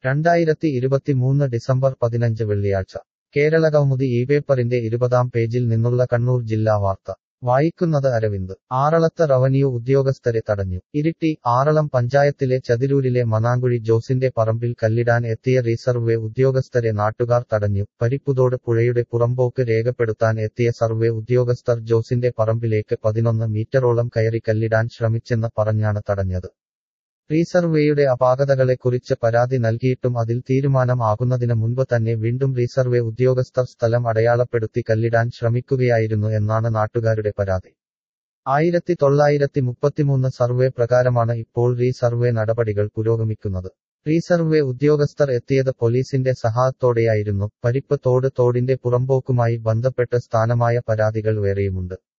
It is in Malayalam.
രണ്ടായിരത്തി ഇരുപത്തിമൂന്ന് ഡിസംബർ പതിനഞ്ച് വെള്ളിയാഴ്ച കേരളകൗമുദി ഈ പേപ്പറിന്റെ ഇരുപതാം പേജിൽ നിന്നുള്ള കണ്ണൂർ ജില്ലാ വാർത്ത വായിക്കുന്നത് അരവിന്ദ് ആറളത്ത് റവന്യൂ ഉദ്യോഗസ്ഥരെ തടഞ്ഞു ഇരിട്ടി ആറളം പഞ്ചായത്തിലെ ചതിരൂരിലെ മനാങ്കുഴി ജോസിന്റെ പറമ്പിൽ കല്ലിടാൻ എത്തിയ റീസർവേ ഉദ്യോഗസ്ഥരെ നാട്ടുകാർ തടഞ്ഞു പരിപ്പുതോട് പുഴയുടെ പുറമ്പോക്ക് രേഖപ്പെടുത്താൻ എത്തിയ സർവേ ഉദ്യോഗസ്ഥർ ജോസിന്റെ പറമ്പിലേക്ക് പതിനൊന്ന് മീറ്ററോളം കയറി കല്ലിടാൻ ശ്രമിച്ചെന്ന് പറഞ്ഞാണ് തടഞ്ഞത് റീസർവേയുടെ അപാകതകളെക്കുറിച്ച് പരാതി നൽകിയിട്ടും അതിൽ തീരുമാനം ആകുന്നതിന് മുൻപ് തന്നെ വീണ്ടും റീസർവേ ഉദ്യോഗസ്ഥർ സ്ഥലം അടയാളപ്പെടുത്തി കല്ലിടാൻ ശ്രമിക്കുകയായിരുന്നു എന്നാണ് നാട്ടുകാരുടെ പരാതി ആയിരത്തി തൊള്ളായിരത്തി മുപ്പത്തിമൂന്ന് സർവേ പ്രകാരമാണ് ഇപ്പോൾ റീസർവേ നടപടികൾ പുരോഗമിക്കുന്നത് റീസർവേ ഉദ്യോഗസ്ഥർ എത്തിയത് പോലീസിന്റെ സഹായത്തോടെയായിരുന്നു പരിപ്പ് തോട് തോടിന്റെ പുറമ്പോക്കുമായി ബന്ധപ്പെട്ട് സ്ഥാനമായ പരാതികൾ വേറെയുമുണ്ട്